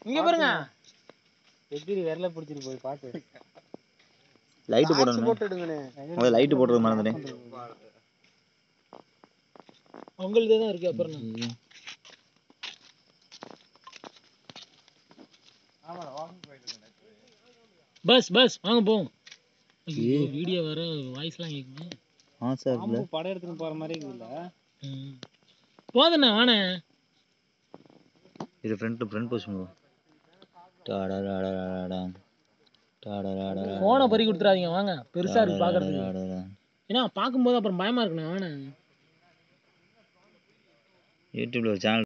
இங்க பாருங்க எப்படி விரல பிடிச்சிட்டு போய் பாத்து லைட்டு போடணும் போட்டு எடுங்கண்ணே முதல்ல லைட்டு போடுறது மறந்துட்டேன் உங்களுதே தான் இருக்கு அப்புறம் என்ன? பஸ் பஸ் வாங்க போவோம் வீடியோ வர வாய்ஸ்லாம் கேட்குது ஆசை இருக்குல்ல பாம்பு படம் எடுத்துன்னு போற மாதிரி இருக்குல்ல ம். போதுண்ணே வாண்ணே இது ஃப்ரண்ட் ஃப்ரண்ட் பொசிஷன் போ டாடாடாடாடா டாடாடாடா போனை பறி கொடுத்துறாதீங்க வாங்க பெருசா இருக்கு பாக்குறதுக்கு ஏன்னா பார்க்கும்போது அப்புறம் பயமா இருக்குண்ணே வாண்ணே யூடியூப்ல ஒரு சேனல்